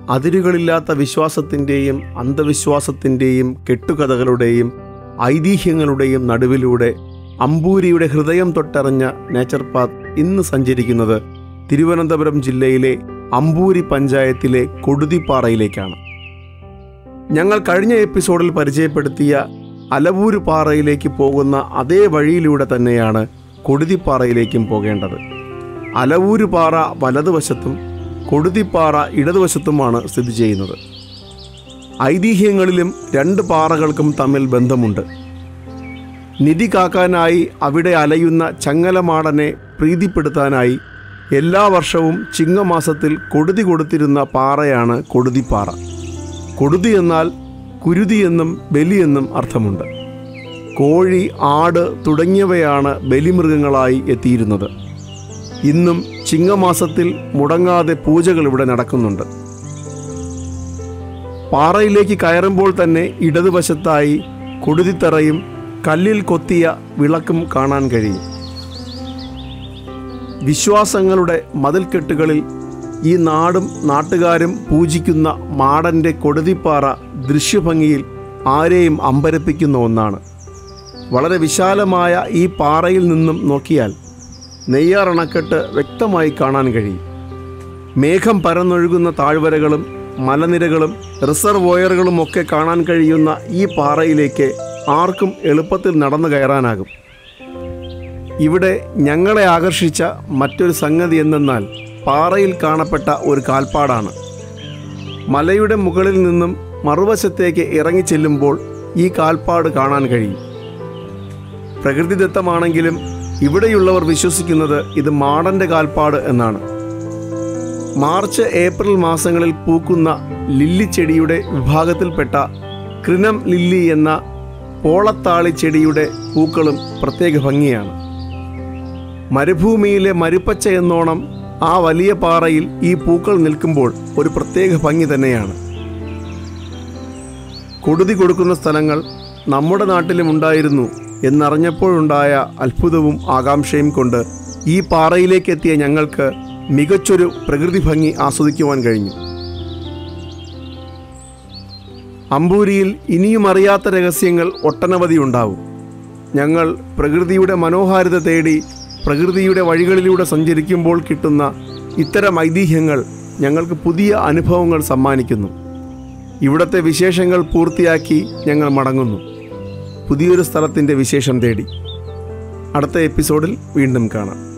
അതിരുകളില്ലാത്ത വിശ്വാസത്തിൻ്റെയും അന്ധവിശ്വാസത്തിൻ്റെയും കെട്ടുകഥകളുടെയും ഐതിഹ്യങ്ങളുടെയും നടുവിലൂടെ അമ്പൂരിയുടെ ഹൃദയം തൊട്ടറിഞ്ഞ നേച്ചർ പാത്ത് ഇന്ന് സഞ്ചരിക്കുന്നത് തിരുവനന്തപുരം ജില്ലയിലെ അമ്പൂരി പഞ്ചായത്തിലെ കൊടുതിപ്പാറയിലേക്കാണ് ഞങ്ങൾ കഴിഞ്ഞ എപ്പിസോഡിൽ പരിചയപ്പെടുത്തിയ അലവൂര് പാറയിലേക്ക് പോകുന്ന അതേ വഴിയിലൂടെ തന്നെയാണ് കൊടുതിപ്പാറയിലേക്കും പോകേണ്ടത് അലവൂര് പാറ വലതുവശത്തും കൊടുതിപ്പാറ ഇടതുവശത്തുമാണ് സ്ഥിതി ചെയ്യുന്നത് ഐതിഹ്യങ്ങളിലും രണ്ട് പാറകൾക്കും തമ്മിൽ ബന്ധമുണ്ട് നിധി കാക്കാനായി അവിടെ അലയുന്ന ചങ്ങലമാടനെ പ്രീതിപ്പെടുത്താനായി എല്ലാ വർഷവും ചിങ്ങമാസത്തിൽ കൊടുതി കൊടുത്തിരുന്ന പാറയാണ് കൊടുതിപ്പാറ കൊടുതി എന്നാൽ കുരുതി എന്നും ബലി എന്നും അർത്ഥമുണ്ട് കോഴി ആട് തുടങ്ങിയവയാണ് ബലിമൃഗങ്ങളായി എത്തിയിരുന്നത് ഇന്നും ചിങ്ങമാസത്തിൽ മുടങ്ങാതെ പൂജകൾ ഇവിടെ നടക്കുന്നുണ്ട് പാറയിലേക്ക് കയറുമ്പോൾ തന്നെ ഇടതുവശത്തായി കൊടുതിത്തറയും കല്ലിൽ കൊത്തിയ വിളക്കും കാണാൻ കഴിയും വിശ്വാസങ്ങളുടെ മതിൽക്കെട്ടുകളിൽ ഈ നാടും നാട്ടുകാരും പൂജിക്കുന്ന മാടൻ്റെ കൊടുതിപ്പാറ ദൃശ്യഭംഗിയിൽ ആരെയും അമ്പരപ്പിക്കുന്ന ഒന്നാണ് വളരെ വിശാലമായ ഈ പാറയിൽ നിന്നും നോക്കിയാൽ നെയ്യാർ അണക്കെട്ട് വ്യക്തമായി കാണാൻ കഴിയും മേഘം പരന്നൊഴുകുന്ന താഴ്വരകളും മലനിരകളും റിസർവോയറുകളും ഒക്കെ കാണാൻ കഴിയുന്ന ഈ പാറയിലേക്ക് ആർക്കും എളുപ്പത്തിൽ നടന്നു കയറാനാകും ഇവിടെ ഞങ്ങളെ ആകർഷിച്ച മറ്റൊരു സംഗതി എന്തെന്നാൽ പാറയിൽ കാണപ്പെട്ട ഒരു കാൽപ്പാടാണ് മലയുടെ മുകളിൽ നിന്നും മറുവശത്തേക്ക് ഇറങ്ങിച്ചെല്ലുമ്പോൾ ഈ കാൽപ്പാട് കാണാൻ കഴിയും പ്രകൃതിദത്തമാണെങ്കിലും ഇവിടെയുള്ളവർ വിശ്വസിക്കുന്നത് ഇത് മാടൻ്റെ കാൽപ്പാട് എന്നാണ് മാർച്ച് ഏപ്രിൽ മാസങ്ങളിൽ പൂക്കുന്ന ലില്ലി ചെടിയുടെ വിഭാഗത്തിൽപ്പെട്ട ക്രിനം ലില്ലി എന്ന പോളത്താളി ചെടിയുടെ പൂക്കളും പ്രത്യേക ഭംഗിയാണ് മരുഭൂമിയിലെ മരുപ്പച്ച എന്നോണം ആ വലിയ പാറയിൽ ഈ പൂക്കൾ നിൽക്കുമ്പോൾ ഒരു പ്രത്യേക ഭംഗി തന്നെയാണ് കൊടുതി കൊടുക്കുന്ന സ്ഥലങ്ങൾ നമ്മുടെ നാട്ടിലും ഉണ്ടായിരുന്നു എന്നറിഞ്ഞപ്പോഴുണ്ടായ അത്ഭുതവും ആകാംക്ഷയും കൊണ്ട് ഈ പാറയിലേക്ക് എത്തിയ ഞങ്ങൾക്ക് മികച്ചൊരു പ്രകൃതി ഭംഗി ആസ്വദിക്കുവാൻ കഴിഞ്ഞു അമ്പൂരിയിൽ ഇനിയും അറിയാത്ത രഹസ്യങ്ങൾ ഒട്ടനവധി ഉണ്ടാവും ഞങ്ങൾ പ്രകൃതിയുടെ മനോഹാരിത തേടി പ്രകൃതിയുടെ വഴികളിലൂടെ സഞ്ചരിക്കുമ്പോൾ കിട്ടുന്ന ഇത്തരം ഐതിഹ്യങ്ങൾ ഞങ്ങൾക്ക് പുതിയ അനുഭവങ്ങൾ സമ്മാനിക്കുന്നു ഇവിടത്തെ വിശേഷങ്ങൾ പൂർത്തിയാക്കി ഞങ്ങൾ മടങ്ങുന്നു പുതിയൊരു സ്ഥലത്തിൻ്റെ വിശേഷം തേടി അടുത്ത എപ്പിസോഡിൽ വീണ്ടും കാണാം